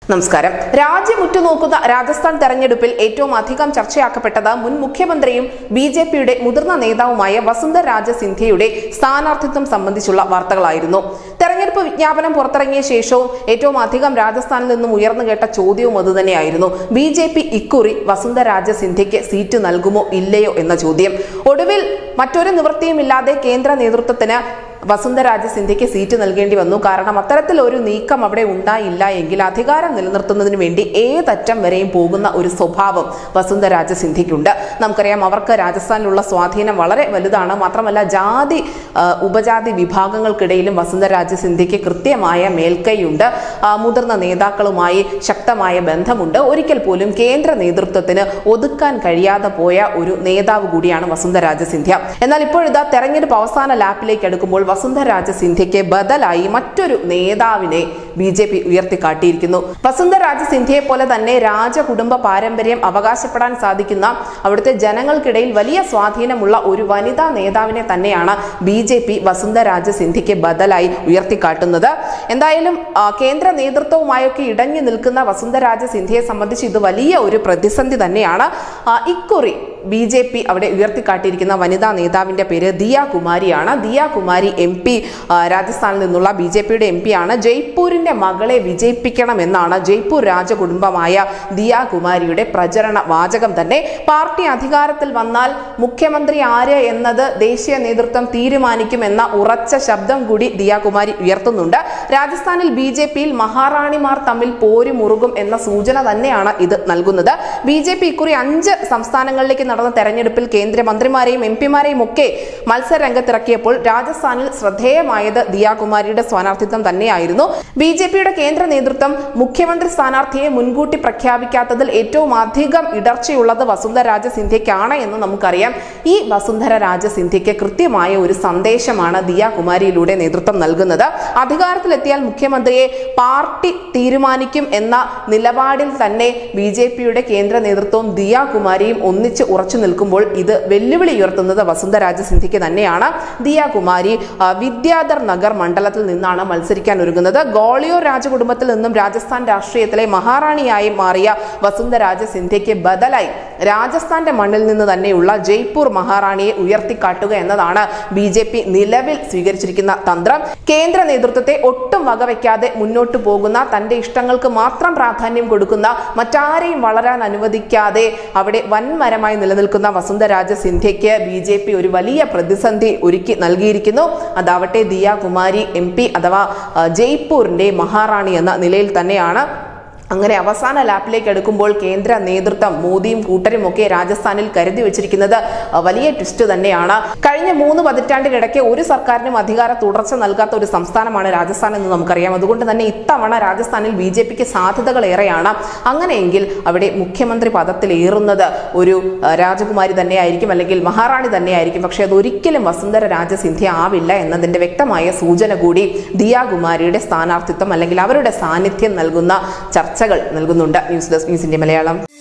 നമസ്കാരം രാജ്യം ഉറ്റുനോക്കുന്ന രാജസ്ഥാൻ തെരഞ്ഞെടുപ്പിൽ ഏറ്റവും അധികം ചർച്ചയാക്കപ്പെട്ടത് മുൻ മുഖ്യമന്ത്രിയും ബി ജെ പിയുടെ മുതിർന്ന നേതാവുമായ വസുന്ധര രാജ സിന്ധ്യയുടെ സ്ഥാനാർത്ഥിത്വം സംബന്ധിച്ചുള്ള വാർത്തകളായിരുന്നു തെരഞ്ഞെടുപ്പ് വിജ്ഞാപനം പുറത്തിറങ്ങിയ ശേഷവും ഏറ്റവും അധികം രാജസ്ഥാനിൽ നിന്നും ഉയർന്നു കേട്ട ചോദ്യവും അതുതന്നെയായിരുന്നു ബി ജെ പി ഇക്കുറി വസുന്ധര രാജ സിന്ധ്യയ്ക്ക് സീറ്റ് നൽകുമോ ഇല്ലയോ എന്ന ചോദ്യം ഒടുവിൽ മറ്റൊരു നിവൃത്തിയുമില്ലാതെ കേന്ദ്ര നേതൃത്വത്തിന് വസുന്ധരാജ സിന്ധ്യയ്ക്ക് സീറ്റ് നൽകേണ്ടി വന്നു കാരണം അത്തരത്തിൽ ഒരു നീക്കം അവിടെ ഉണ്ടായില്ല എങ്കിൽ അധികാരം നിലനിർത്തുന്നതിന് വേണ്ടി ഏതറ്റം വരെയും പോകുന്ന ഒരു സ്വഭാവം വസുന്ധരാജ സിന്ധ്യയ്ക്കുണ്ട് നമുക്കറിയാം അവർക്ക് രാജസ്ഥാനിലുള്ള സ്വാധീനം വളരെ വലുതാണ് മാത്രമല്ല ജാതി ആ, ഉപജാതി വിഭാഗങ്ങൾക്കിടയിലും വസുന്ധരാജ സിന്ധ്യയ്ക്ക് കൃത്യമായ മേൽക്കൈയുണ്ട് ആ, മുതിർന്ന നേതാക്കളുമായി ശക്തമായ ബന്ധമുണ്ട് ഒരിക്കൽ പോലും കേന്ദ്ര നേതൃത്വത്തിന് ഒതുക്കാൻ കഴിയാതെ പോയ ഒരു നേതാവ് കൂടിയാണ് വസുന്ധരാജ സിന്ധ്യ എന്നാൽ ഇപ്പോഴിതാ തെരഞ്ഞെടുപ്പ് അവസാന ലാപ്പിലേക്ക് അടുക്കുമ്പോൾ വസുന്ധരാജ സിന്ധ്യയ്ക്ക് ബദലായി മറ്റൊരു നേതാവിനെ ബി ജെ പി ഉയർത്തിക്കാട്ടിയിരിക്കുന്നു വസുന്ധരാജ സിന്ധ്യയെ പോലെ തന്നെ രാജകുടുംബ പാരമ്പര്യം അവകാശപ്പെടാൻ സാധിക്കുന്ന അവിടുത്തെ ജനങ്ങൾക്കിടയിൽ വലിയ സ്വാധീനമുള്ള ഒരു വനിതാ നേതാവിനെ തന്നെയാണ് ബി ജെ പി വസുന്ധരാജ സിന്ധ്യയ്ക്ക് ബദലായി ഉയർത്തിക്കാട്ടുന്നത് എന്തായാലും ആ, കേന്ദ്ര നേതൃത്വവുമായൊക്കെ ഇടഞ്ഞു നിൽക്കുന്ന വസുന്ധരാജ സിന്ധ്യയെ സംബന്ധിച്ച് ഇത് വലിയ ഒരു പ്രതിസന്ധി തന്നെയാണ് ആ, ഇക്കുറി ബി ജെ പി അവിടെ ഉയർത്തിക്കാട്ടിയിരിക്കുന്ന വനിതാ നേതാവിന്റെ പേര് ദിയ കുമാരിയാണ് ദിയ കുമാരി എം പി രാജസ്ഥാനിൽ നിന്നുള്ള ബി ജെ പിയുടെ എം പി ആണ് ജയ്പൂരിന്റെ മകളെ വിജയിപ്പിക്കണമെന്നാണ് ജയ്പൂർ രാജകുടുംബമായ ദിയ കുമാരിയുടെ പ്രചരണ വാചകം തന്നെ പാർട്ടി അധികാരത്തിൽ വന്നാൽ മുഖ്യമന്ത്രി ആര് എന്നത് ദേശീയ നേതൃത്വം തീരുമാനിക്കുമെന്ന ഉറച്ച ശബ്ദം കൂടി ദിയ കുമാരി ഉയർത്തുന്നുണ്ട് രാജസ്ഥാനിൽ ബി ജെ പിയിൽ മഹാറാണിമാർ തമ്മിൽ പോരുമുറുകും എന്ന സൂചന തന്നെയാണ് ഇത് നൽകുന്നത് ബി ജെ പി ഇക്കുറി അഞ്ച് സംസ്ഥാനങ്ങളിലേക്ക് നടന്ന തെരഞ്ഞെടുപ്പിൽ കേന്ദ്രമന്ത്രിമാരെയും എം പിമാരെയും ഒക്കെ മത്സര രംഗത്തിറക്കിയപ്പോൾ രാജസ്ഥാനിൽ ശ്രദ്ധേയമായത് ദിയാകുമാരിയുടെ സ്ഥാനാർത്ഥിത്വം തന്നെയായിരുന്നു ബി ജെ പിയുടെ കേന്ദ്ര നേതൃത്വം മുഖ്യമന്ത്രി സ്ഥാനാർത്ഥിയെ മുൻകൂട്ടി പ്രഖ്യാപിക്കാത്തതിൽ ഏറ്റവും അധികം ഇടർച്ചയുള്ളത് വസുന്ധര രാജ സിന്ധ്യയ്ക്കാണ് എന്ന് നമുക്കറിയാം ഈ വസുന്ധര രാജ സിന്ധ്യയ്ക്ക് കൃത്യമായ ഒരു സന്ദേശമാണ് ദിയാകുമാരിയിലൂടെ നേതൃത്വം നൽകുന്നത് അധികാരത്തിലെത്തിയാൽ മുഖ്യമന്ത്രിയെ പാർട്ടി തീരുമാനിക്കും എന്ന നിലപാടിൽ തന്നെ ബി ജെ പിയുടെ കേന്ദ്ര നേതൃത്വവും ദിയ കുമാരിയും ഒന്നിച്ച് ഉറച്ചു നിൽക്കുമ്പോൾ ഇത് വെല്ലുവിളി ഉയർത്തുന്നത് വസുന്ധരാജ സിന്ധ്യയ്ക്ക് തന്നെയാണ് ദിയ കുമാരി ആ, വിദ്യാധർ നഗർ മണ്ഡലത്തിൽ നിന്നാണ് മത്സരിക്കാൻ ഒരുങ്ങുന്നത് ഗോളിയോർ രാജകുടുംബത്തിൽ നിന്നും രാജസ്ഥാൻ രാഷ്ട്രീയത്തിലെ മഹാറാണിയായി മാറിയ വസുന്ധരാജ സിന്ധ്യയ്ക്ക് ബദലായി രാജസ്ഥാന്റെ മണ്ണിൽ നിന്ന് തന്നെയുള്ള ജയ്പൂർ മഹാറാണിയെ ഉയർത്തിക്കാട്ടുക എന്നതാണ് ബി ജെ പി നിലവിൽ സ്വീകരിച്ചിരിക്കുന്ന തന്ത്രം കേന്ദ്ര നേതൃത്വത്തെ ഒട്ടും വകവയ്ക്കാതെ മുന്നോട്ട് പോകുന്ന തന്റെ ഇഷ്ടങ്ങൾക്ക് മാത്രം പ്രാധാന്യം കൊടുക്കുന്ന മറ്റാരെയും വളരാൻ അനുവദിക്കാതെ അവിടെ വൻമരമായി നിലനിൽക്കുന്ന വസുന്ധരാജ സിന്ധ്യയ്ക്ക് ബി ജെ പി ഒരു വലിയ പ്രതിസന്ധി ഒരുക്കി നൽകിയിരിക്കുന്നു അതാവട്ടെ ദിയ കുമാരി എം പി അഥവാ ആ, ജയ്പൂരിന്റെ മഹാറാണി എന്ന നിലയിൽ തന്നെയാണ് അങ്ങനെ അവസാന ലാപ്പിലേക്ക് എടുക്കുമ്പോൾ കേന്ദ്ര നേതൃത്വം മോദിയും കൂട്ടരും ഒക്കെ രാജസ്ഥാനിൽ കരുതി വെച്ചിരിക്കുന്നത് അഹ് വലിയ ട്വിസ്റ്റ് തന്നെയാണ് കഴിഞ്ഞ മൂന്ന് പതിറ്റാണ്ടിനിടയ്ക്ക് ഒരു സർക്കാരിനും അധികാര തുടർച്ച നൽകാത്ത ഒരു സംസ്ഥാനമാണ് രാജസ്ഥാൻ എന്ന് നമുക്കറിയാം അതുകൊണ്ട് തന്നെ ഇത്തവണ രാജസ്ഥാനിൽ ബി ജെ പിക്ക് സാധ്യതകൾ ഏറെയാണ് അങ്ങനെയെങ്കിൽ അവിടെ മുഖ്യമന്ത്രി പദത്തിലേറുന്നത് ഒരു അഹ് രാജകുമാരി തന്നെയായിരിക്കും അല്ലെങ്കിൽ മഹാറാണി തന്നെയായിരിക്കും പക്ഷെ അത് ഒരിക്കലും വസുന്ധര രാജസിന്ധ്യ ആവില്ല എന്നതിന്റെ വ്യക്തമായ സൂചന കൂടി ദിയാകുമാരിയുടെ സ്ഥാനാർത്ഥിത്വം അല്ലെങ്കിൽ അവരുടെ സാന്നിധ്യം നൽകുന്ന ചർച്ചകൾ നൽകുന്നുണ്ട് ന്യൂസ് ഡെസ്ക് ന്യൂസിന്റെ മലയാളം